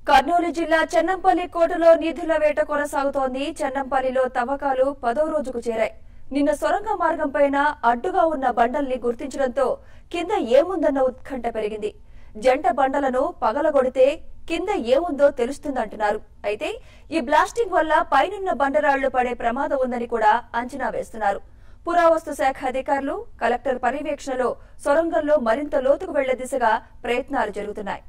కర్నూలు జిల్లా చెన్నంపల్లి కోటలో నిధుల వేట కొనసాగుతోంది చెన్నంపల్లిలో తవ్వకాలు పదో రోజుకు చేరాయి నిన్న సొరంగ మార్గం పైన అడ్డుగా ఉన్న బండల్ని గుర్తించడంతో కింద ఏముందన్న ఉత్కంఠ పెరిగింది జంట బండలను పగలగొడితే కింద ఏముందో తెలుస్తుందంటున్నారు అయితే ఈ బ్లాస్టింగ్ వల్ల పైనున్న బండరాళ్లు పడే ప్రమాదం ఉందని కూడా అంచనా వేస్తున్నారు పురావస్తు శాఖ అధికారులు కలెక్టర్ పర్యవేక్షణలో సొరంగంలో మరింత లోతుకు వెళ్లే దిశగా ప్రయత్నాలు జరుగుతున్నాయి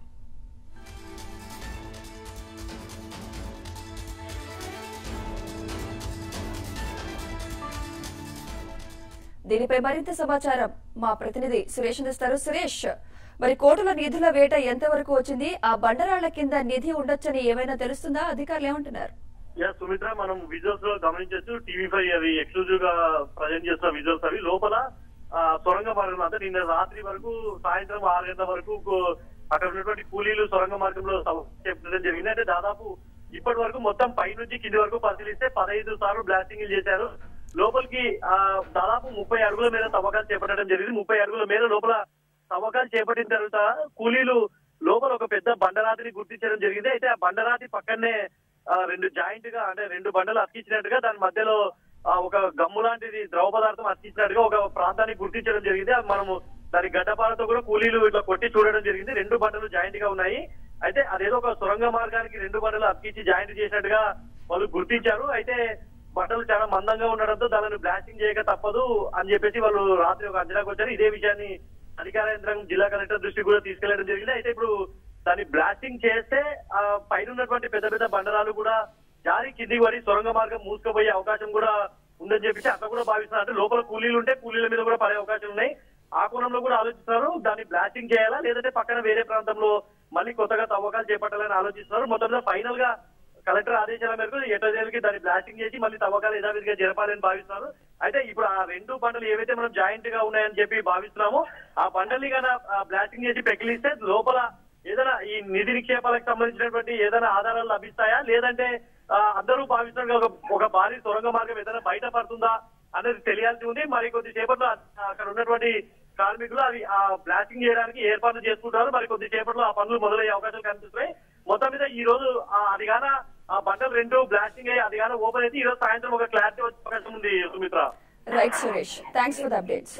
దీనిపై మరింత సమాచారం మా ప్రతినిధి సురేష్ అందిస్తారు సురేష్ మరి కోర్టుల నిధుల వేట ఎంతవరకు వచ్చింది ఆ బండరాళ్ల కింద నిధి ఉండొచ్చని ఏమైనా తెలుస్తుందా అధికారులు ఏమంటున్నారు యా సుమిత్ర మనం విజువల్స్ లో గమనించవచ్చు టీవీ ఫైవ్ అవి ఎక్స్క్లూజివ్ గా ప్రజెంట్ చేస్తున్న విజువల్స్ అవి లోపల ఆ, సొరంగ మార్గం అంటే నిన్న రాత్రి వరకు సాయంత్రం ఆరు గంటల వరకు కో- అక్కడ ఉన్నటువంటి కూలీలు సొరంగ మార్గంలో సవ- చెప్పడం జరిగింది అంటే దాదాపు ఇప్పటి వరకు మొత్తం పై నుంచి కింది వరకు పరిశీలిస్తే పదహైదు సార్లు బ్లాస్టింగ్ చేశారు లోపలికి ఆ దాదాపు ముప్పై అడుగుల మేర తవ్వకాలు చేపట్టడం జరిగింది ముప్పై అడుగుల మేర లోపల తవ్వకాలు చేపట్టిన తర్వాత కూలీలు లోపల ఒక పెద్ద బండరాతిని గుర్తించడం జరిగింది అయితే ఆ బండరాతి పక్కనే ఆ, రెండు జాయింట్ గా అంటే రెండు బండలు అతికించినట్టుగా దాని మధ్యలో ఆ, ఒక గమ్ము లాంటిది ద్రవ పదార్థం అతికించినట్టుగా ఒక ప్రాంతాన్ని గుర్తించడం జరిగింది అది మనము దాని గడ్డపాలతో కూడా కూలీలు ఇట్లా కొట్టి చూడడం జరిగింది రెండు బండలు జాయింట్ గా ఉన్నాయి అయితే అదేదో ఒక సొరంగ మార్గానికి రెండు బండలు అతికించి జాయింట్ చేసినట్టుగా వాళ్ళు గుర్తించారు అయితే బట్టలు చాలా మందంగా ఉండడంతో దానిని బ్లాస్టింగ్ చేయక తప్పదు అని చెప్పేసి వాళ్ళు రాత్రి ఒక అంచనాకు వచ్చారు ఇదే విషయాన్ని అధికార యంత్రాంగం జిల్లా కలెక్టర్ దృష్టికి కూడా తీసుకెళ్లడం జరిగింది అయితే ఇప్పుడు దాన్ని బ్లాస్టింగ్ చేస్తే ఆ పైన ఉన్నటువంటి పెద్ద పెద్ద బండరాలు కూడా జారి కిందికి పడి సొరంగ మార్గం మూసుకుపోయే అవకాశం కూడా ఉందని చెప్పేసి అట్లా కూడా భావిస్తున్నారు అంటే లోపల కూలీలు ఉంటే కూలీల మీద కూడా పడే అవకాశం ఉన్నాయి ఆ కోణంలో కూడా ఆలోచిస్తున్నారు దాన్ని బ్లాస్టింగ్ చేయాలా లేదంటే పక్కన వేరే ప్రాంతంలో మళ్ళీ కొత్తగా తవ్వకాలు చేపట్టాలని ఆలోచిస్తున్నారు మొత్తం మీద ఫైనల్ గా కలెక్టర్ ఆదేశాల మేరకు ఎటోజేలకి దాన్ని బ్లాస్టింగ్ చేసి మళ్ళీ తవ్వకాలు యథావిధిగా జరపాలని భావిస్తున్నారు అయితే ఇప్పుడు ఆ రెండు బండలు ఏవైతే మనం జాయింట్ గా ఉన్నాయని చెప్పి భావిస్తున్నామో ఆ బండల్ని గాన బ్లాస్టింగ్ చేసి పెకిలిస్తే లోపల ఏదైనా ఈ నిధి నిక్షేపాలకు సంబంధించినటువంటి ఏదైనా ఆధారాలు లభిస్తాయా లేదంటే ఆ, అందరూ భావిస్తున్నారు ఒక ఒక భారీ సొరంగ మార్గం ఏదైనా బయటపడుతుందా అనేది తెలియాల్సి ఉంది మరి కొద్ది సేపట్లో ఆ- అక్కడ ఉన్నటువంటి కార్మికులు అవి ఆ బ్లాస్టింగ్ చేయడానికి ఏర్పాట్లు చేసుకుంటారు మరి కొద్ది సేపట్లో ఆ పనులు మొదలయ్యే అవకాశాలు కనిపిస్తున్నాయి మొత్తం మీద ఈ రోజు ఆ అది గాన ఆ బండలు రెండు బ్లాస్టింగ్ అయ్యి అది గాన ఓపెన్ అయితే ఈ రోజు సాయంత్రం ఒక క్లారిటీ వచ్చే అవకాశం ఉంది Sumitra right Suresh thanks for the updates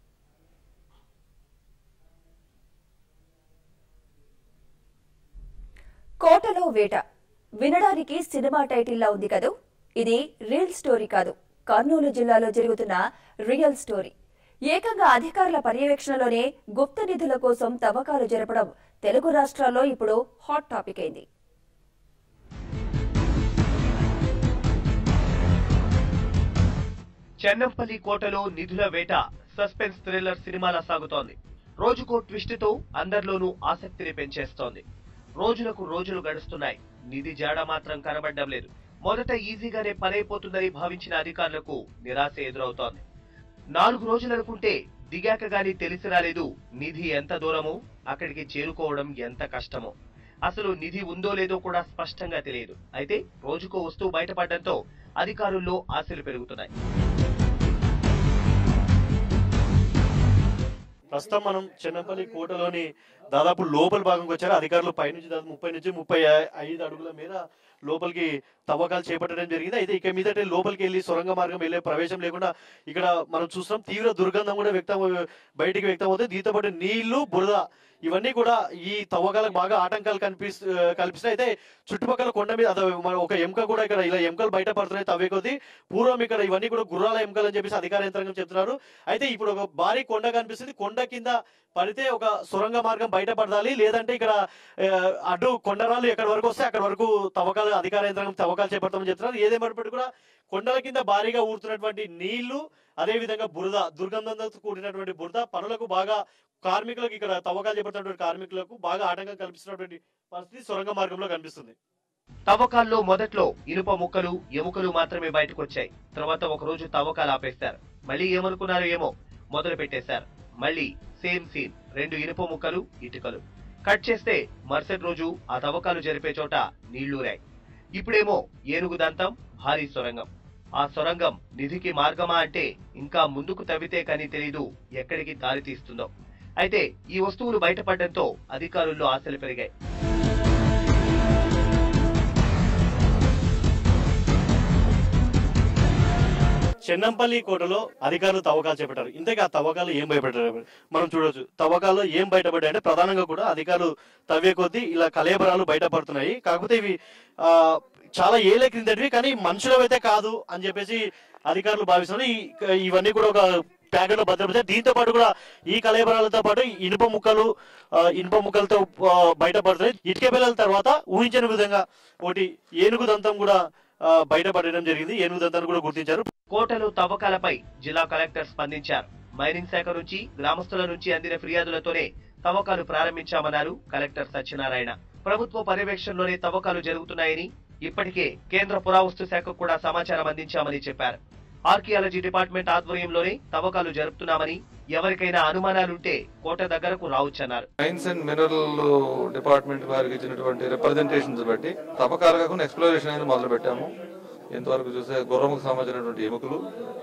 కోటలో వేట వినడానికి సినిమా టైటిల్లా ఉంది కదూ ఇది రియల్ స్టోరీ కాదు కర్నూలు జిల్లాలో జరుగుతున్న రియల్ స్టోరీ ఏకంగా అధికారుల పర్యవేక్షణలోనే గుప్త నిధుల కోసం తవ్వకాలు జరపడం తెలుగు రాష్ట్రాల్లో ఇప్పుడు హాట్ టాపిక్ అయింది చెన్నంపల్లి కోటలో నిధుల వేట సస్పెన్స్ థ్రిల్లర్ సినిమాలా సాగుతోంది రోజుకో ట్విస్ట్ తో అందరిలోనూ ఆసక్తిని పెంచేస్తోంది రోజులకు రోజులు గడుస్తున్నాయి నిధి జాడ మాత్రం కనబడడం లేదు మొదట ఈజీగానే పనైపోతుందని భావించిన అధికారులకు నిరాశ ఎదురవుతోంది నాలుగు రోజులు అనుకుంటే దిగాక గాని తెలిసి రాలేదు నిధి ఎంత దూరమో అక్కడికి చేరుకోవడం ఎంత కష్టమో అసలు నిధి ఉందో లేదో కూడా స్పష్టంగా తెలియదు అయితే రోజుకో వస్తువు బయటపడడంతో అధికారుల్లో ఆశలు పెరుగుతున్నాయి ప్రస్తుతం మనం చెన్నపల్లి కోటలోని దాదాపు లోపల భాగంకి వచ్చారు అధికారులు పైనుంచి దాదాపు ముప్పై నుంచి ముప్పై ఐదు అడుగుల మేర లోపలికి తవ్వకాలు చేపట్టడం జరిగింది అయితే ఇక మీదట లోపలికి వెళ్ళి సొరంగ మార్గం వెళ్ళే ప్రవేశం లేకుండా ఇక్కడ మనం చూస్తున్నాం తీవ్ర దుర్గంధం కూడా వ్యక్తం బయటికి వ్యక్తం అవుతుంది దీంతో పాటు నీళ్లు బురద ఇవన్నీ కూడా ఈ తవ్వకాలకు బాగా ఆటంకాలు కనిపిస్ కల్పిస్తున్నాయి అయితే చుట్టుపక్కల కొండ మీద అదో మన ఒక ఎముక కూడా ఇక్కడ ఇలా ఎముకలు బయట పడుతున్నాయి తవ్వే కొద్దీ పూర్వం ఇక్కడ ఇవన్నీ కూడా గుర్రాల ఎముకలు అని చెప్పేసి అధికార యంత్రాంగం చెప్తున్నారు అయితే ఇప్పుడు ఒక భారీ కొండ కనిపిస్తుంది కొండ కింద పడితే ఒక సొరంగ మార్గం బయటపడాలి లేదంటే ఇక్కడ ఆ, అడ్డు కొండరాలు ఎక్కడి వరకు వస్తే అక్కడ వరకు తవ్వకాలు అధికార యంత్రాంగం తవ్వకాలు చేపడతామని చెప్తున్నారు ఏదేమైనప్పటికీ కూడా కొండల కింద భారీగా ఊరుతున్నటువంటి నీళ్లు అదే విధంగా బురద దుర్గంధంతో కూడినటువంటి బురద పనులకు బాగా కార్మికులకు ఇక్కడ తవ్వకాలు చేపడుతున్నటువంటి కార్మికులకు బాగా ఆటంకం కల్పిస్తున్నటువంటి పరిస్థితి సొరంగ మార్గంలో కనిపిస్తుంది తవ్వకాల్లో మొదట్లో ఇనుప ముక్కలు ఎముకలు మాత్రమే బయటకొచ్చాయి తర్వాత ఒక రోజు తవ్వకాలు ఆపేశారు మళ్ళీ ఏమనుకున్నారో ఏమో మొదలు పెట్టేశారు మళ్ళీ సేమ్ సీన్ రెండు ఇనుప ముక్కలు ఇటుకలు కట్ చేస్తే మరుసటి రోజు ఆ తవ్వకాలు జరిపే చోట నీళ్లూరాయి ఇప్పుడేమో ఏనుగు దంతం భారీ సొరంగం ఆ సొరంగం నిధికి మార్గమా అంటే ఇంకా ముందుకు తవ్వితే కానీ తెలీదు ఎక్కడికి దారి తీస్తుందో అయితే ఈ వస్తువులు బయటపడడంతో అధికారుల్లో ఆశలు పెరిగాయి చెన్నంపల్లి కోటలో అధికారులు తవ్వకాలు చేపట్టారు ఇంతకీ ఆ తవ్వకాలు ఏం భయపడ్డారు మనం చూడొచ్చు తవ్వకాల్లో ఏం బయటపడ్డాయి అంటే ప్రధానంగా కూడా అధికారులు తవ్వే కొద్దీ ఇలా కలేబరాలు బయటపడుతున్నాయి కాకపోతే ఇవి ఆ, చాలా ఏళ్ళ క్రిందటివి కానీ మనుషులవైతే కాదు అని చెప్పేసి అధికారులు భావిస్తున్నారు ఈ- ఇవన్నీ కూడా ఒక ప్యాకెట్ లో భద్రపరిచారు దీంతో పాటు కూడా ఈ కలేబరాలతో పాటు ఇనుప ముక్కలు ఆ, ఇనుప ముక్కలతో ఆ, బయటపడుతున్నాయి ఇటుక పిల్లల తర్వాత ఊహించని విధంగా ఒకటి ఏనుగు దంతం కూడా ఆ, బయటపడడం జరిగింది ఏనుగు దంతాన్ని కూడా గుర్తించారు కోటలు తవ్వకాలపై జిల్లా కలెక్టర్ స్పందించారు మైనింగ్ శాఖ నుంచి గ్రామస్తుల నుంచి అందిన ఫిర్యాదులతోనే తవ్వకాలు ప్రారంభించామన్నారు కలెక్టర్ సత్యనారాయణ ప్రభుత్వ పర్యవేక్షణలోనే తవ్వకాలు జరుగుతున్నాయని ఇప్పటికే కేంద్ర పురావస్తు శాఖకు కూడా సమాచారం అందించామని చెప్పారు ఆర్కియాలజీ డిపార్ట్మెంట్ ఆధ్వర్యంలోనే తవ్వకాలు జరుపుతున్నామని ఎవరికైనా అనుమానాలుంటే కోట దగ్గరకు రావచ్చన్నారు మైన్స్ అండ్ మినరల్ డిపార్ట్మెంట్ వారికి ఇచ్చినటువంటి రిప్రజెంటేషన్స్ బట్టి తవ్వకాలు కాకుండా ఎక్స్ప్లోరేషన్ అనేది మొదలు పెట్టాము ఇంతవరకు చూసే గుర్రముకు సంబంధించినటువంటి ఎముకలు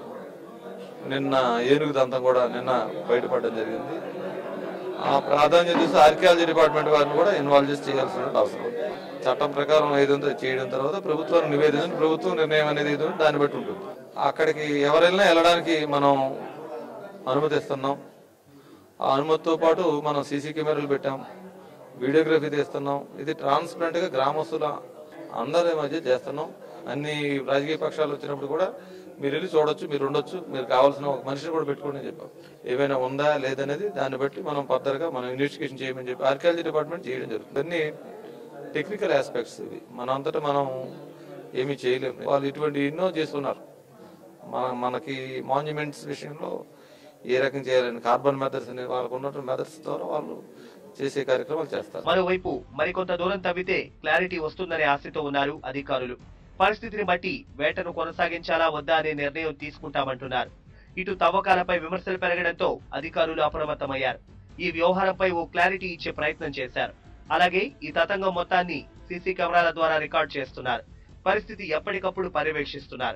నిన్న ఏనుగు దంతం కూడా నిన్న బయటపడడం జరిగింది ఆ ప్రాధాన్యత చూసి ఆర్కియాలజీ డిపార్ట్మెంట్ వారిని కూడా ఇన్వాల్వ్ చేసి చేయాల్సిన అవసరం ఉంది. చట్టం ప్రకారం ఏదంతా చేయడం తర్వాత ప్రభుత్వానికి నివేదించి ప్రభుత్వం నిర్ణయం అనేది ఏదో దాన్ని బట్టి ఉంటుంది అక్కడికి ఎవరైనా వెళ్ళడానికి మనం అనుమతిస్తున్నాం ఆ అనుమతితో పాటు మనం సీసీ కెమెరాలు పెట్టాం వీడియోగ్రఫీ తీస్తున్నాం ఇది ట్రాన్స్పరెంట్ గా గ్రామస్తుల అందరి మధ్య చేస్తున్నాం అన్ని రాజకీయ పక్షాలు వచ్చినప్పుడు కూడా మీరు వెళ్ళి చూడొచ్చు మీరు ఉండొచ్చు మీరు కావాల్సిన ఒక మనిషిని కూడా పెట్టుకోండి అని చెప్పాం ఏమైనా ఉందా లేదనేది దాన్ని బట్టి మనం ఫర్దర్ గా మనం ఇన్వెస్టిగేషన్ చేయమని చెప్పి ఆర్కియాలజీ డిపార్ట్మెంట్ చేయడం జరుగుతుంది అన్ని టెక్నికల్ ఆస్పెక్ట్స్ ఇవి మన అంతటా మనం ఏమీ చేయలేము వాళ్ళు ఇటువంటి ఎన్నో చేస్తున్నారు మన మనకి మాన్యుమెంట్స్ విషయంలో ఏ రకం చేయాలని కార్బన్ మెథడ్స్ అనే వాళ్ళకు ఉన్నటువంటి మెథడ్స్ ద్వారా వాళ్ళు చేసే కార్యక్రమాలు చేస్తారు మరోవైపు మరికొంత దూరం తవ్వితే క్లారిటీ వస్తుందనే ఆశతో ఉన్నారు అధికారులు పరిస్థితిని బట్టి వేటను కొనసాగించాలా వద్దా అనే నిర్ణయం తీసుకుంటామంటున్నారు ఇటు తవ్వకాలపై విమర్శలు పెరగడంతో అధికారులు అప్రమత్తమయ్యారు ఈ వ్యవహారంపై ఓ క్లారిటీ ఇచ్చే ప్రయత్నం చేశారు అలాగే ఈ తతంగం మొత్తాన్ని సీసీ కెమెరాల ద్వారా రికార్డ్ చేస్తున్నారు పరిస్థితి ఎప్పటికప్పుడు పర్యవేక్షిస్తున్నారు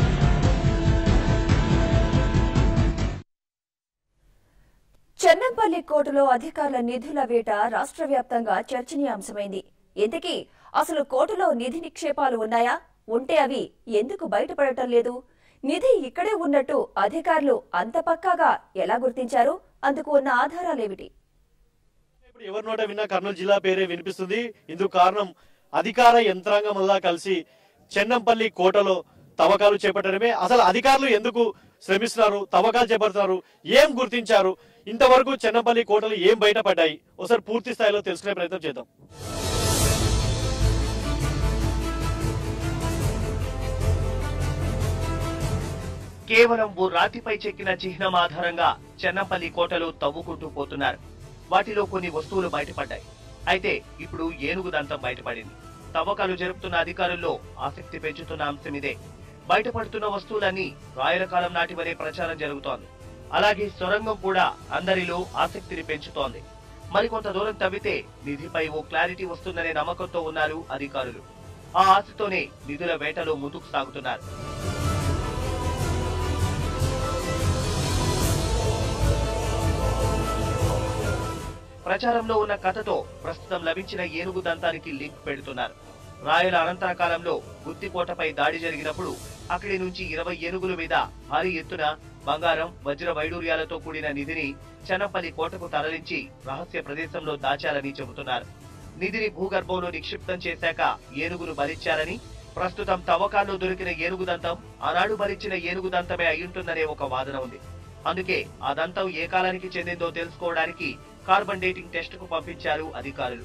చెన్నంపల్లి కోర్టులో అధికారుల నిధుల వేట రాష్ట్ర వ్యాప్తంగా చర్చనీయాంశమైంది ఇంతకీ అసలు కోర్టులో నిధి నిక్షేపాలు ఉన్నాయా ఉంటే అవి ఎందుకు బయటపడటం లేదు నిధి ఇక్కడే ఉన్నట్టు అధికారులు అంత పక్కాగా ఎలా గుర్తించారు అందుకు ఉన్న ఆధారాలేమిటి ఇప్పుడు ఎవరి నోట విన్నా కర్నూలు జిల్లా పేరే వినిపిస్తుంది ఇందుకు కారణం అధికార యంత్రాంగం వల్ల కలిసి చెన్నంపల్లి కోటలో తవ్వకాలు చేపట్టడమే అసలు అధికారులు ఎందుకు శ్రమిస్తున్నారు తవ్వకాలు చేపడుతున్నారు ఏం గుర్తించారు ఇంతవరకు చెన్నంపల్లి కోటలు ఏం బయటపడ్డాయి ఒకసారి పూర్తి స్థాయిలో తెలుసుకునే ప్రయత్నం చేద్దాం కేవలం ఓ రాతిపై చెక్కిన చిహ్నం ఆధారంగా చెన్నపల్లి కోటలు తవ్వుకుంటూ పోతున్నారు వాటిలో కొన్ని వస్తువులు బయటపడ్డాయి అయితే ఇప్పుడు ఏనుగు దంతం బయటపడింది తవ్వకాలు జరుపుతున్న అధికారుల్లో ఆసక్తి పెంచుతున్న అంశం ఇదే బయటపడుతున్న వస్తువులన్నీ రాయల కాలం నాటివనే ప్రచారం జరుగుతోంది అలాగే సొరంగం కూడా అందరిలో ఆసక్తిని పెంచుతోంది మరికొంత దూరం తవ్వితే నిధిపై ఓ క్లారిటీ వస్తుందనే నమ్మకంతో ఉన్నారు అధికారులు ఆ ఆశతోనే నిధుల వేటలో ముందుకు సాగుతున్నారు ప్రచారంలో ఉన్న కథతో ప్రస్తుతం లభించిన ఏనుగు దంతానికి లింక్ పెడుతున్నారు రాయల అనంతర కాలంలో గుత్తికోటపై దాడి జరిగినప్పుడు అక్కడి నుంచి ఇరవై ఏనుగుల మీద భారీ ఎత్తున బంగారం వజ్ర వైడూర్యాలతో కూడిన నిధిని చెన్నపల్లి కోటకు తరలించి రహస్య ప్రదేశంలో దాచారని చెబుతున్నారు నిధిని భూగర్భంలో నిక్షిప్తం చేశాక ఏనుగును బలిచ్చారని ప్రస్తుతం తవ్వకాల్లో దొరికిన ఏనుగు దంతం ఆనాడు బలిచ్చిన ఏనుగు దంతమే అయ్యుంటుందనే ఒక వాదన ఉంది అందుకే ఆ దంతం ఏ కాలానికి చెందిందో తెలుసుకోవడానికి కార్బన్ డేటింగ్ టెస్ట్ కు పంపించారు అధికారులు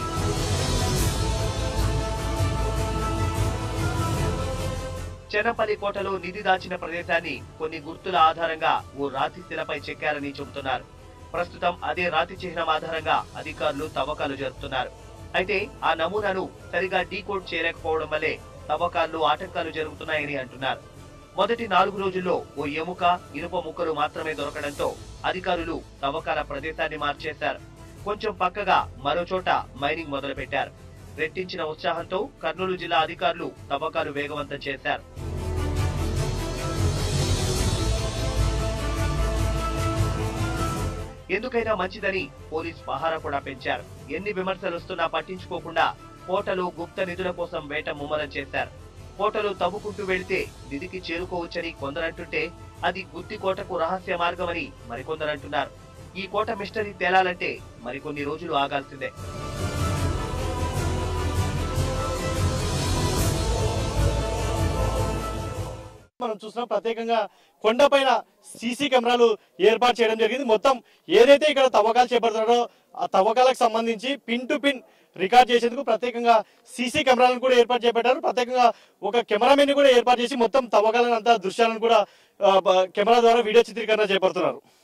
చెన్నపల్లి కోటలో నిధి దాచిన ప్రదేశాన్ని కొన్ని గుర్తుల ఆధారంగా ఓ రాతి శిలపై చెక్కారని చెబుతున్నారు ప్రస్తుతం అదే రాతి చిహ్నం ఆధారంగా అధికారులు తవ్వకాలు జరుపుతున్నారు అయితే ఆ నమూనాను సరిగా డీకోడ్ చేయలేకపోవడం వల్లే తవ్వకాల్లో ఆటంకాలు జరుగుతున్నాయని అంటున్నారు మొదటి నాలుగు రోజుల్లో ఓ ఎముక ఇనుప ముక్కలు మాత్రమే దొరకడంతో అధికారులు తవ్వకాల ప్రదేశాన్ని మార్చేశారు కొంచెం పక్కగా మరో చోట మైనింగ్ మొదలుపెట్టారు రెట్టించిన ఉత్సాహంతో కర్నూలు జిల్లా అధికారులు తవ్వకాలు వేగవంతం చేశారు ఎందుకైనా మంచిదని పోలీస్ పహారా కూడా పెంచారు ఎన్ని విమర్శలు వస్తున్నా పట్టించుకోకుండా కోటలో గుప్త నిధుల కోసం వేట ముమ్మరం చేశారు కోటలో తవ్వుకుంటూ వెళితే నిధికి చేరుకోవచ్చని కొందరంటుంటే అది గుత్తి కోటకు రహస్య మార్గమని మరికొందరంటున్నారు ఈ కోట మిస్టరీ తేలాలంటే మరికొన్ని రోజులు ఆగాల్సిందే మనం చూసినా ప్రత్యేకంగా కొండపైన సీసీ కెమెరాలు ఏర్పాటు చేయడం జరిగింది మొత్తం ఏదైతే ఇక్కడ తవ్వకాలు చేపడుతున్నారో ఆ తవ్వకాలకు సంబంధించి పిన్ టు పిన్ రికార్డ్ చేసేందుకు ప్రత్యేకంగా సీసీ కెమెరాలను కూడా ఏర్పాటు చేపట్టారు ప్రత్యేకంగా ఒక కెమెరామెన్ కూడా ఏర్పాటు చేసి మొత్తం తవ్వకాలను అంతా దృశ్యాలను కూడా ఆ, బ- కెమెరా ద్వారా వీడియో చిత్రీకరణ చేపడుతున్నారు